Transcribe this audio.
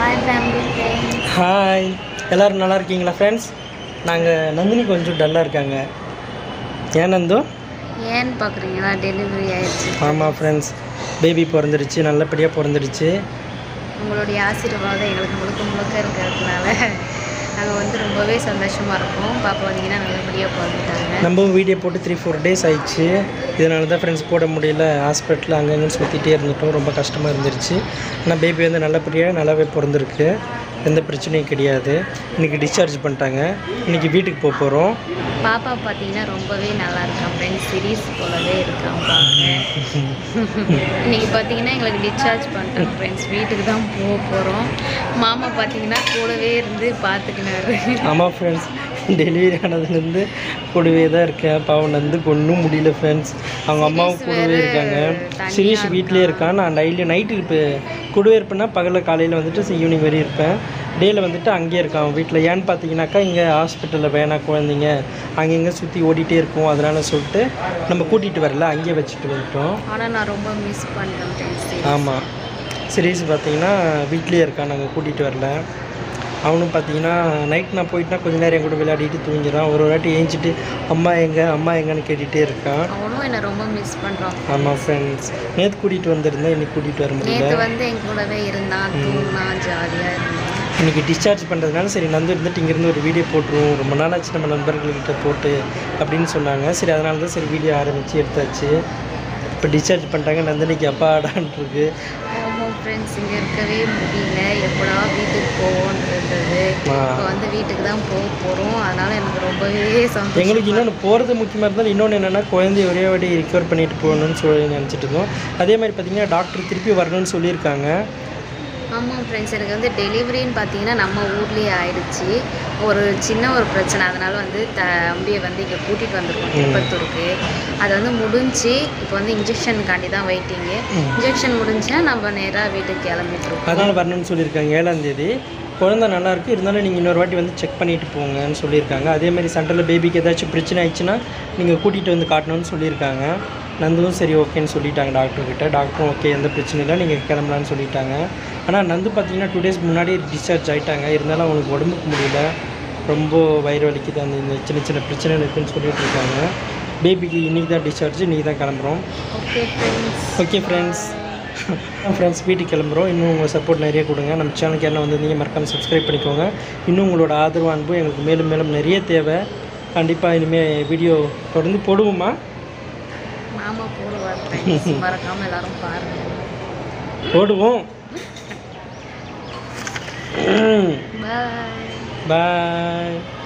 Hi family friends hi எல்லோரும் நல்லா இருக்கீங்களா ஃப்ரெண்ட்ஸ் நாங்கள் நந்தினி கொஞ்சம் டல்லாக இருக்காங்க ஏன் நந்து ஏன்னு பார்க்குறீங்களா டெலிவரி ஆயிடுச்சு ஆமாம் ஃப்ரெண்ட்ஸ் பேபி பிறந்துடுச்சு நல்லபடியாக பிறந்துடுச்சு உங்களுடைய ஆசீர்வாதம் எங்களுக்கு முழுக்க முழுக்க இருக்கிறதுனால நாங்கள் வந்து ரொம்பவே சந்தோஷமாக இருக்கோம் பாப்பா வந்தீங்கன்னா நல்லபடியாக பிறந்துட்டாங்க நம்ம வீடியோ போட்டு த்ரீ ஃபோர் டேஸ் ஆயிடுச்சு இதனால தான் ஃப்ரெண்ட்ஸ் போட முடியல ஹாஸ்பிட்டலில் அங்கங்கே சுற்றிட்டே இருந்துட்டோம் ரொம்ப கஷ்டமாக இருந்துருச்சு ஆனால் பேபி வந்து நல்லபடியாக நல்லாவே பிறந்திருக்கு எந்த பிரச்சனையும் கிடையாது இன்றைக்கி டிஸ்சார்ஜ் பண்ணிட்டாங்க இன்றைக்கி வீட்டுக்கு போக போகிறோம் பாப்பா பார்த்தீங்கன்னா ரொம்பவே நல்லா இருக்கான் ஃப்ரெண்ட்ஸ் சீரீஸ் போலவே இருக்கான் பார்க்க இன்னைக்கு பார்த்தீங்கன்னா எங்களுக்கு டிஸ்சார்ஜ் பண்ணிட்டோம் ஃப்ரெண்ட்ஸ் வீட்டுக்கு தான் போக போகிறோம் மாமா பார்த்தீங்கன்னா கூடவே இருந்து பார்த்துக்கினாரு ஆமாம் ஃப்ரெண்ட்ஸ் டெலிவரி ஆனதுலேருந்து கூடவே தான் இருக்கேன் பாவம் வந்து ஒன்றும் முடியல ஃப்ரெண்ட்ஸ் அவங்க அம்மாவும் கூடவே இருக்காங்க சிரீஷ் வீட்டிலே இருக்கான் நான் டெய்லி நைட்டு இப்போ கூடவே இருப்பேன்னா பகலில் காலையில் வந்துட்டு ஈவினிங் வரையும் இருப்பேன் டேயில் வந்துட்டு அங்கேயே இருக்கான் அவன் வீட்டில் ஏன்னு பார்த்தீங்கன்னாக்கா இங்கே ஹாஸ்பிட்டலில் வேணாம் குழந்தைங்க அங்கங்கே சுற்றி ஓடிட்டே இருக்கும் அதனால சொல்லிட்டு நம்ம கூட்டிகிட்டு வரல அங்கேயே வச்சுட்டு வந்துட்டோம் ஆனால் நான் ரொம்ப மிஸ் பண்ணிட்டேன் ஃப்ரெண்ட்ஸ் ஆமாம் சிரீஸ் பார்த்தீங்கன்னா வீட்லேயே இருக்கான் நாங்கள் கூட்டிகிட்டு வரல அவனும் பார்த்தீங்கன்னா நைட் நான் போயிட்டுனா கொஞ்ச நேரம் என் கூட விளையாடிட்டு தூங்கிடுறான் ஒரு ஒரு வாட்டி ஏஞ்சிட்டு அம்மா எங்கே அம்மா எங்கன்னு கேட்டுகிட்டே இருக்கான் அவனும் என்னை ரொம்ப மிஸ் பண்ணுறான் ஆமாம் ஃப்ரெண்ட்ஸ் நேற்று கூட்டிகிட்டு வந்திருந்தேன் இன்னைக்கு கூட்டிகிட்டு வர முடியல நேற்று வந்து என் கூடவே இருந்தான் தூங்கினான் ஜாலியாக இருந்தான் இன்னைக்கு டிஸ்சார்ஜ் பண்ணுறதுனால சரி நந்து இருந்துட்டு இங்கேருந்து ஒரு வீடியோ போட்டுருவோம் ரொம்ப நாள் ஆச்சு நம்ம நண்பர்கள்கிட்ட போட்டு அப்படின்னு சொன்னாங்க சரி அதனால தான் சரி வீடியோ ஆரம்பித்து எடுத்தாச்சு இப்போ டிஸ்சார்ஜ் பண்ணிட்டாங்க நந்தினிக்கு அப்பா ஆடான்ருக்கு ஆமாம் ஃப்ரெண்ட்ஸ் இங்கே இருக்கவே முடியல எப்படா வீட்டுக்கு போவோன்னு இருந்தது ஆ. இப்போ வந்து வீட்டுக்கு தான் போக போகிறோம் அதனால் எனக்கு ரொம்பவே சந்தோஷம் எங்களுக்கு இன்னொன்று போகிறது முக்கியமாக இருந்தாலும் இன்னொன்று என்னென்னா குழந்தைய ஒரே வாட்டி ரிகவர் பண்ணிட்டு போகணும்னு சொல்லி நினச்சிட்டு இருந்தோம் அதே மாதிரி பார்த்தீங்கன்னா டாக்டர் திருப்பி வரணும்னு சொல்லியிருக்காங்க ஆமாம் ஃப்ரெண்ட்ஸ் எனக்கு வந்து டெலிவரின்னு பார்த்தீங்கன்னா நம்ம ஊர்லேயே ஆயிடுச்சு ஒரு சின்ன ஒரு பிரச்சனை அதனால வந்து தம்பியை வந்து இங்கே கூட்டிகிட்டு வந்திருக்கோம் திருப்பத்தூருக்கு அது வந்து முடிஞ்சு இப்போ வந்து இன்ஜெக்ஷனுக்காண்டி தான் வெயிட்டிங்கு இன்ஜெக்ஷன் முடிஞ்சுன்னா நம்ம நேராக வீட்டுக்கு கிளம்பிட்டுருக்கோம் அதனால் வரணும்னு சொல்லியிருக்காங்க ஏழாம் தேதி குழந்தை நல்லா இருக்கு இருந்தாலும் நீங்கள் இன்னொரு வாட்டி வந்து செக் பண்ணிட்டு போங்கன்னு சொல்லியிருக்காங்க அதே மாதிரி சென்டரில் பேபிக்கு ஏதாச்சும் பிரச்சனை ஆயிடுச்சுன்னா நீங்கள் கூட்டிகிட்டு வந்து காட்டணும்னு சொல்லியிருக்காங்க நந்துவும் சரி ஓகேன்னு சொல்லிட்டாங்க டாக்டர்கிட்ட டாக்டரும் ஓகே எந்த பிரச்சனையும் இல்லை நீங்கள் கிளம்பலான்னு சொல்லிட்டாங்க ஆனால் நந்து பார்த்தீங்கன்னா டூ டேஸ் முன்னாடி டிஸ்சார்ஜ் ஆகிட்டாங்க இருந்தாலும் அவனுக்கு உடம்புக்கு முடியல ரொம்ப வயிறு வலிக்குது அந்த இந்த சின்ன சின்ன பிரச்சனை இருக்குன்னு சொல்லிட்டு இருக்காங்க பேபிக்கு இன்றைக்கி தான் டிஸ்சார்ஜ் இன்றைக்கி தான் கிளம்புறோம் okay friends okay friends friends வீட்டுக்கு கிளம்புறோம் இன்னும் உங்கள் சப்போர்ட் நிறைய கொடுங்க நம்ம சேனலுக்கு என்ன வந்திருந்தீங்க மறக்காமல் சப்ஸ்கிரைப் பண்ணிக்கோங்க இன்னும் உங்களோட ஆதரவு அன்பு எங்களுக்கு மேலும் மேலும் நிறைய தேவை கண்டிப்பாக இனிமேல் வீடியோ தொடர்ந்து போடுவோமா மாமா போடுவார் ஃப்ரெண்ட்ஸ் மறக்காமல் எல்லாரும் பாருங்கள் போடுவோம் பாய் பாய்